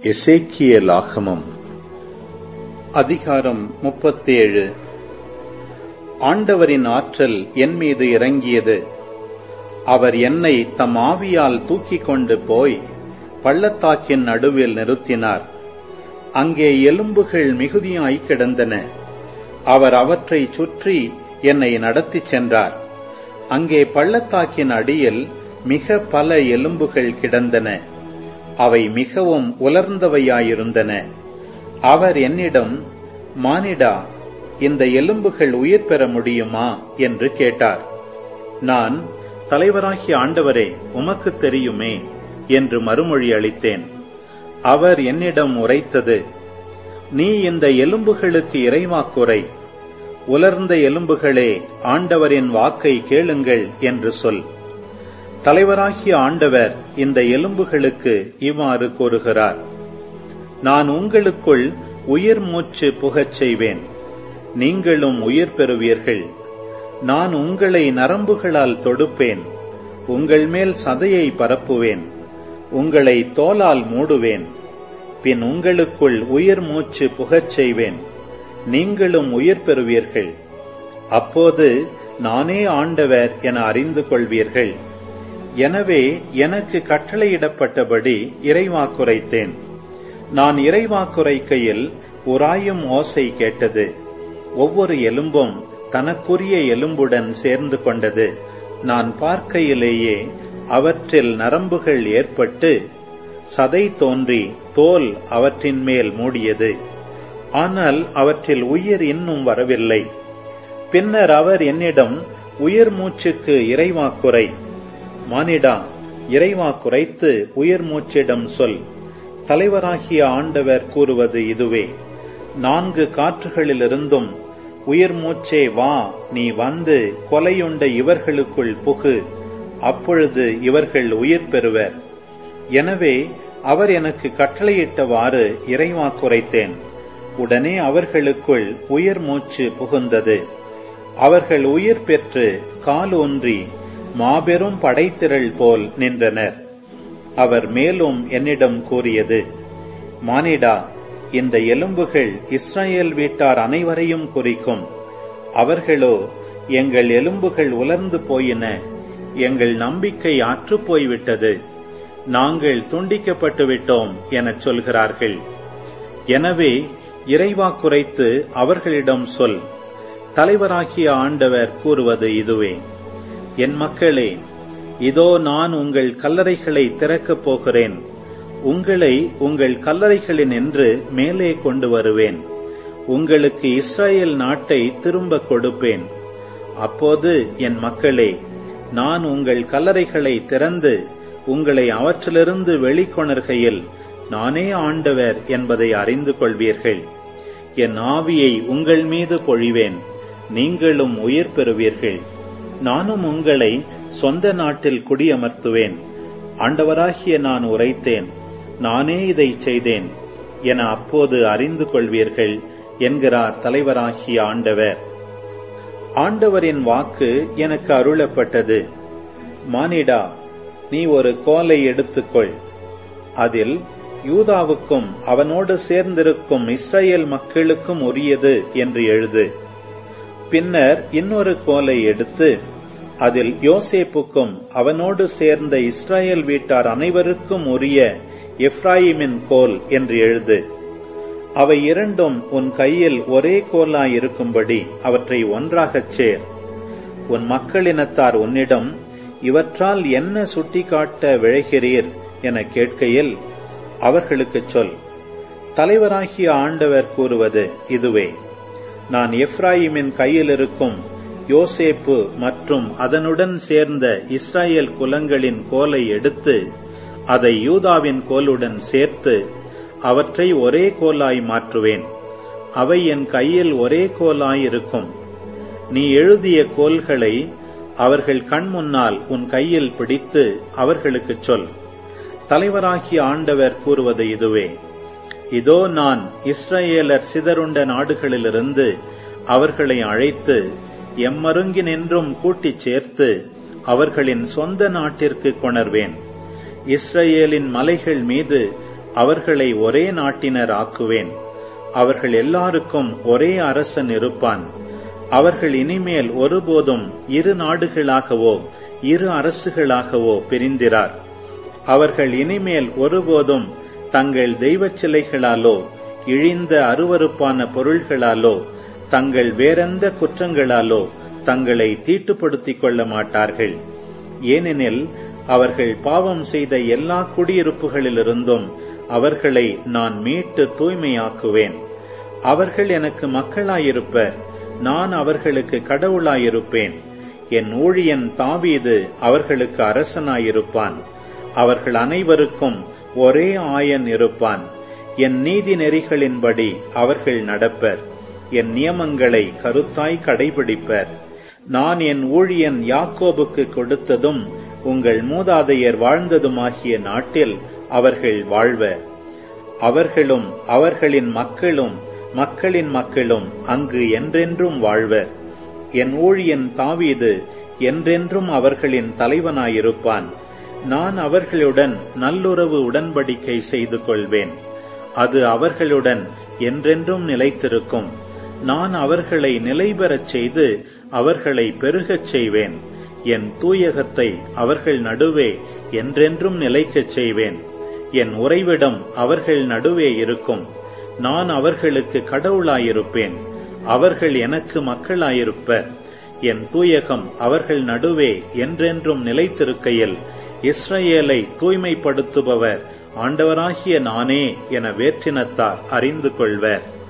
எசேக்கியலாகமம் அதிகாரம் முப்பத்தேழு ஆண்டவரின் ஆற்றல் என் மீது இறங்கியது அவர் என்னை தம் ஆவியால் தூக்கிக் கொண்டு போய் பள்ளத்தாக்கின் நடுவில் நிறுத்தினார் அங்கே எலும்புகள் மிகுதியாய் கிடந்தன அவர் அவற்றை சுற்றி என்னை நடத்திச் சென்றார் அங்கே பள்ளத்தாக்கின் அடியில் மிக பல எலும்புகள் கிடந்தன அவை மிகவும் உலர்ந்தவையாயிருந்தன அவர் என்னிடம் மானிடா இந்த எலும்புகள் உயிர் பெற முடியுமா என்று கேட்டார் நான் தலைவராகிய ஆண்டவரே உமக்கு தெரியுமே என்று மறுமொழி அளித்தேன் அவர் என்னிடம் உரைத்தது நீ இந்த எலும்புகளுக்கு இறைவாக்குரை உலர்ந்த எலும்புகளே ஆண்டவரின் வாக்கை கேளுங்கள் என்று சொல் தலைவராகிய ஆண்டவர் இந்த எலும்புகளுக்கு இவ்வாறு கூறுகிறார் நான் உங்களுக்குள் உயிர் மூச்சு புகச் செய்வேன் நீங்களும் உயிர் பெறுவீர்கள் நான் உங்களை நரம்புகளால் தொடுப்பேன் உங்கள் மேல் சதையை பரப்புவேன் உங்களை தோலால் மூடுவேன் பின் உங்களுக்குள் உயிர் மூச்சு புகச் செய்வேன் நீங்களும் உயிர் பெறுவீர்கள் அப்போது நானே ஆண்டவர் என அறிந்து கொள்வீர்கள் எனவே எனக்கு கட்டளையிடப்பட்டபடி இறைவாக்குரைத்தேன் நான் இறைவாக்குரைக்கையில் உராயும் ஓசை கேட்டது ஒவ்வொரு எலும்பும் தனக்குரிய எலும்புடன் சேர்ந்து கொண்டது நான் பார்க்கையிலேயே அவற்றில் நரம்புகள் ஏற்பட்டு சதை தோன்றி தோல் அவற்றின் மேல் மூடியது ஆனால் அவற்றில் உயிர் இன்னும் வரவில்லை பின்னர் அவர் என்னிடம் உயிர் மூச்சுக்கு இறைவாக்குரை மானிடா இறைவா குறைத்து உயிர் மூச்சிடம் சொல் தலைவராகிய ஆண்டவர் கூறுவது இதுவே நான்கு காற்றுகளிலிருந்தும் உயிர் மூச்சே வா நீ வந்து கொலையுண்ட இவர்களுக்குள் புகு அப்பொழுது இவர்கள் உயிர் பெறுவர் எனவே அவர் எனக்கு கட்டளையிட்டவாறு இறைவா குறைத்தேன் உடனே அவர்களுக்குள் உயிர் மூச்சு புகுந்தது அவர்கள் உயிர் பெற்று காலூன்றி மாபெரும் படைத்திரள் போல் நின்றனர் அவர் மேலும் என்னிடம் கூறியது மானிடா இந்த எலும்புகள் இஸ்ரேல் வீட்டார் அனைவரையும் குறிக்கும் அவர்களோ எங்கள் எலும்புகள் உலர்ந்து போயின எங்கள் நம்பிக்கை அற்றுப் போய்விட்டது நாங்கள் துண்டிக்கப்பட்டு விட்டோம் எனச் சொல்கிறார்கள் எனவே இறைவா குறைத்து அவர்களிடம் சொல் தலைவராகிய ஆண்டவர் கூறுவது இதுவே என் மக்களே இதோ நான் உங்கள் கல்லறைகளை திறக்கப் போகிறேன் உங்களை உங்கள் கல்லறைகளின் என்று மேலே கொண்டு வருவேன் உங்களுக்கு இஸ்ரேல் நாட்டை திரும்ப கொடுப்பேன் அப்போது என் மக்களே நான் உங்கள் கல்லறைகளை திறந்து உங்களை அவற்றிலிருந்து வெளிக்கொணர்கையில் நானே ஆண்டவர் என்பதை அறிந்து கொள்வீர்கள் என் ஆவியை உங்கள் மீது பொழிவேன் நீங்களும் உயிர் பெறுவீர்கள் நானும் உங்களை சொந்த நாட்டில் குடியமர்த்துவேன் ஆண்டவராகிய நான் உரைத்தேன் நானே இதை செய்தேன் என அப்போது அறிந்து கொள்வீர்கள் என்கிறார் தலைவராகிய ஆண்டவர் ஆண்டவரின் வாக்கு எனக்கு அருளப்பட்டது மானிடா நீ ஒரு கோலை எடுத்துக்கொள் அதில் யூதாவுக்கும் அவனோடு சேர்ந்திருக்கும் இஸ்ரேல் மக்களுக்கும் உரியது என்று எழுது பின்னர் இன்னொரு கோலை எடுத்து அதில் யோசேப்புக்கும் அவனோடு சேர்ந்த இஸ்ரேல் வீட்டார் அனைவருக்கும் உரிய எப்ராயிமின் கோல் என்று எழுது அவை இரண்டும் உன் கையில் ஒரே கோலாய் இருக்கும்படி அவற்றை ஒன்றாகச் சேர் உன் மக்களினத்தார் உன்னிடம் இவற்றால் என்ன சுட்டிக்காட்ட விழைகிறீர் என கேட்கையில் அவர்களுக்குச் சொல் தலைவராகிய ஆண்டவர் கூறுவது இதுவே நான் எப்ராயிமின் கையில் இருக்கும் யோசேப்பு மற்றும் அதனுடன் சேர்ந்த இஸ்ரேல் குலங்களின் கோலை எடுத்து அதை யூதாவின் கோலுடன் சேர்த்து அவற்றை ஒரே கோலாய் மாற்றுவேன் அவை என் கையில் ஒரே கோலாய் இருக்கும் நீ எழுதிய கோல்களை அவர்கள் கண் முன்னால் உன் கையில் பிடித்து அவர்களுக்குச் சொல் தலைவராகிய ஆண்டவர் கூறுவது இதுவே இதோ நான் இஸ்ரேலர் சிதறுண்ட நாடுகளிலிருந்து அவர்களை அழைத்து எம்மருங்கினின்றும் கூட்டிச் சேர்த்து அவர்களின் சொந்த நாட்டிற்கு கொணர்வேன் இஸ்ரேலின் மலைகள் மீது அவர்களை ஒரே நாட்டினர் ஆக்குவேன் அவர்கள் எல்லாருக்கும் ஒரே அரசன் இருப்பான் அவர்கள் இனிமேல் ஒருபோதும் இரு நாடுகளாகவோ இரு அரசுகளாகவோ பிரிந்திரார் அவர்கள் இனிமேல் ஒருபோதும் தங்கள் தெய்வச் சிலைகளாலோ இழிந்த அருவருப்பான பொருள்களாலோ தங்கள் வேறெந்த குற்றங்களாலோ தங்களை தீட்டுப்படுத்திக் கொள்ள மாட்டார்கள் ஏனெனில் அவர்கள் பாவம் செய்த எல்லா குடியிருப்புகளிலிருந்தும் அவர்களை நான் மீட்டு தூய்மையாக்குவேன் அவர்கள் எனக்கு மக்களாயிருப்பர் நான் அவர்களுக்கு கடவுளாயிருப்பேன் என் ஊழியன் தாவீது அவர்களுக்கு அரசனாயிருப்பான் அவர்கள் அனைவருக்கும் ஒரே ஆயன் இருப்பான் என் நீதி நெறிகளின்படி அவர்கள் நடப்பர் என் நியமங்களை கருத்தாய் கடைபிடிப்பர் நான் என் ஊழியன் யாக்கோபுக்கு கொடுத்ததும் உங்கள் மூதாதையர் வாழ்ந்ததுமாகிய நாட்டில் அவர்கள் வாழ்வர் அவர்களும் அவர்களின் மக்களும் மக்களின் மக்களும் அங்கு என்றென்றும் வாழ்வர் என் ஊழியன் தாவீது என்றென்றும் அவர்களின் தலைவனாயிருப்பான் நான் அவர்களுடன் நல்லுறவு உடன்படிக்கை செய்து கொள்வேன் அது அவர்களுடன் என்றென்றும் நிலைத்திருக்கும் நான் அவர்களை நிலைபெறச் செய்து அவர்களை பெருகச் செய்வேன் என் தூயகத்தை அவர்கள் நடுவே என்றென்றும் நிலைக்கச் செய்வேன் என் உறைவிடம் அவர்கள் நடுவே இருக்கும் நான் அவர்களுக்கு கடவுளாயிருப்பேன் அவர்கள் எனக்கு மக்களாயிருப்பர் என் தூயகம் அவர்கள் நடுவே என்றென்றும் நிலைத்திருக்கையில் இஸ்ரவேலை தூய்மைப்படுத்துபவர் ஆண்டவராகிய நானே என வேற்றினத்தார் அறிந்து கொள்வர்